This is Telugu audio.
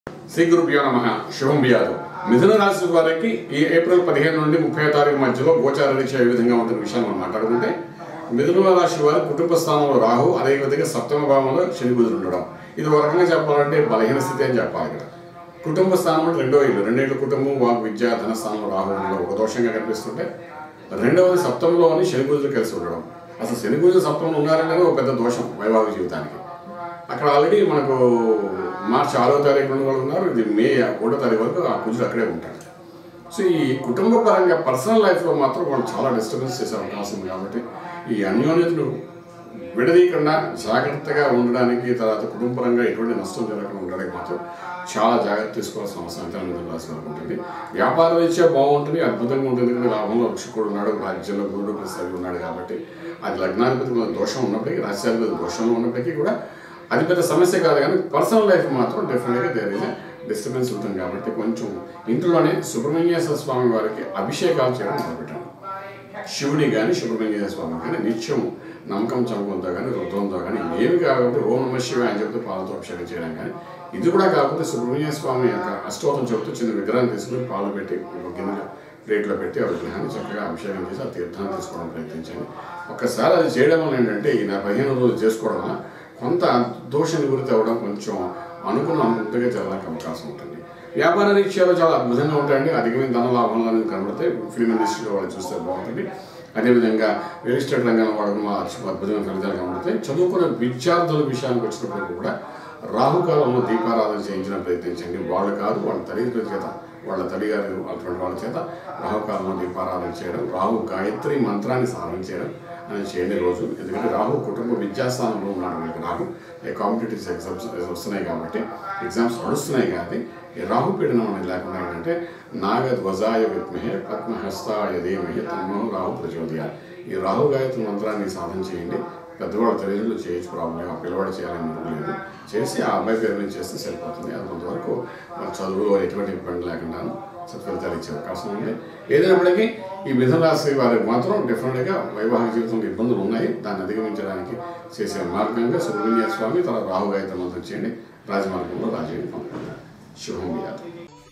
శ్రీ గురుభ్యో నమ శుభం వ్యాధు మిథున రాశి వారికి ఈ ఏప్రిల్ పదిహేను నుండి ముప్పై తారీఖు మధ్యలో గోచార రీత్యా ఏ విధంగా ఉంటున్న విషయాన్ని మనం మాట్లాడుకుంటే మిథున రాశి వారి కుటుంబ స్థానంలో రాహు అదేవిధంగా సప్తమ భావంలో శని కుదురు ఉండడం ఇది ఒక రకంగా చెప్పాలంటే బలహీన స్థితి అని చెప్పాలి ఇక్కడ కుటుంబ స్థానం అంటే రెండో ఇల్లు రెండేళ్ళు కుటుంబం వాక్ విద్య ధన స్థానంలో రాహు ఉండడం ఒక దోషంగా కనిపిస్తుంటే రెండవది సప్తమంలోని శని కుదురు కలిసి ఉండడం అసలు శని కుదురు సప్తమంలో ఉన్నారనేది ఒక పెద్ద దోషం వైవాహిక జీవితానికి అక్కడ ఆల్రెడీ మనకు మార్చి ఆరో తారీఖు నుండి వాళ్ళు ఉన్నారు ఇది మే ఒకటో తారీఖు వరకు ఆ కుజుడు అక్కడే ఉంటాడు సో ఈ కుటుంబ పరంగా పర్సనల్ లైఫ్లో మాత్రం వాళ్ళు చాలా డిస్టర్బెన్స్ చేసే అవకాశం ఉంది కాబట్టి ఈ అన్యోన్యతలు విడదీయకుండా జాగ్రత్తగా ఉండడానికి తర్వాత కుటుంబపరంగా ఎటువంటి నష్టం జరగకుండా ఉండడానికి మాత్రం చాలా జాగ్రత్త తీసుకోవాల్సిన అవసరం అయితే మిథున రాశి వారికి ఉంటుంది వ్యాపార రీత్యా బాగుంటుంది అద్భుతంగా ఉంటుంది ఎందుకంటే లాభంలో వృక్షకుడు ఉన్నాడు రాజ్యంలో గురుడు ప్లస్ అవి ఉన్నాడు కాబట్టి అది లగ్నాధిపతి కొంచెం దోషం ఉన్నప్పటికీ రాజ్యాధిపతి దోషంలో ఉన్నప్పటికీ కూడా అది పెద్ద సమస్య కాదు కానీ పర్సనల్ లైఫ్ మాత్రం డెఫినెట్గా దేర్ ఇస్ డిస్టర్బెన్స్ ఉంటుంది కాబట్టి కొంచెం ఇంట్లోనే సుబ్రహ్మణ్యేశ్వర స్వామి వారికి అభిషేకాలు చేయడం మొదలుపెట్టాను శివుని కానీ సుబ్రహ్మణ్య స్వామి కానీ నిత్యం నమ్మకం చమకంతో కానీ రుద్రంతో కానీ ఏమి కాకపోతే ఓం నమ శివ అని చెప్తే పాలతో అభిషేకం చేయడం కానీ ఇది కూడా కాకపోతే సుబ్రహ్మణ్య స్వామి యొక్క అష్టోత్తం చెబుతూ చిన్న విగ్రహాన్ని తీసుకుని పాలు పెట్టి ఒక గిన్నెలో ప్లేట్లో పెట్టి ఆ విగ్రహాన్ని చక్కగా అభిషేకం చేసి ఆ తీర్థాన్ని తీసుకోవడం ప్రయత్నించండి ఒక్కసారి అది చేయడం వల్ల ఏంటంటే ఈ నా పదిహేను రోజులు చేసుకోవడం వల్ల కొంత దోష నివృత్తి అవ్వడం కొంచెం అనుకున్న అనుకుంటగా జరగడానికి అవకాశం ఉంటుంది వ్యాపార రీత్యాలు చాలా అద్భుతంగా ఉంటాయండి అధికమైన ధన లాభాలు అనేది కనబడితే ఫిల్మ్ ఇండస్ట్రీలో వాళ్ళు చూస్తే బాగుంటుంది అదేవిధంగా రియల్ ఎస్టేట్ రంగంలో వాడడం అద్భుతమైన ఫలితాలు కనబడతాయి చదువుకున్న విద్యార్థుల విషయానికి వచ్చినప్పుడు కూడా రాహుకాలంలో దీపారాధన చేయించడం ప్రయత్నించండి వాళ్ళు కాదు వాళ్ళ తల్లిదండ్రుల చేత వాళ్ళ తల్లిగారు అటువంటి వాళ్ళ చేత రాహుకాలంలో దీపారాధన చేయడం రాహు గాయత్రి మంత్రాన్ని సాధన చేయడం అని చేయండి రోజు ఎందుకంటే రాహు కుటుంబ విద్యాస్థానంలో ఉన్నాడు వీళ్ళకి రాహు ఈ కాంపిటేటివ్ ఎగ్జామ్స్ వస్తున్నాయి కాబట్టి ఎగ్జామ్స్ నడుస్తున్నాయి కాబట్టి ఈ రాహు పీడనం అనేది లేకుండా ఏంటంటే నాగధ్వజాయ విద్మహే పద్మహస్తాయ ధీమహే తన్నో రాహు ప్రచోదయాలు ఈ రాహు గాయత్రి మంత్రాన్ని సాధన చేయండి పెద్దవాళ్ళ తల్లిదండ్రులు చేయొచ్చు ప్రాబ్లం ఆ పిల్లవాడు చేయాలని అనుకోలేదు లేదు చేసి ఆ అబ్బాయి పేరు మీద చేస్తే సరిపోతుంది అది కొంతవరకు మన చదువులో ఎటువంటి ఇబ్బంది లేకుండాను సత్ఫలితాలు ఇచ్చే అవకాశం ఉంది ఏదైనప్పటికీ ఈ మిథున రాశి వారికి మాత్రం డెఫినెట్గా వైవాహిక జీవితంలో ఇబ్బందులు ఉన్నాయి దాన్ని అధిగమించడానికి చేసే మార్గంగా సుబ్రహ్మణ్య స్వామి తర్వాత రాహు గాయత్రి మంత్రం చేయండి రాజమార్గంలో రాజీని పొందండి శుభం వ్యాధి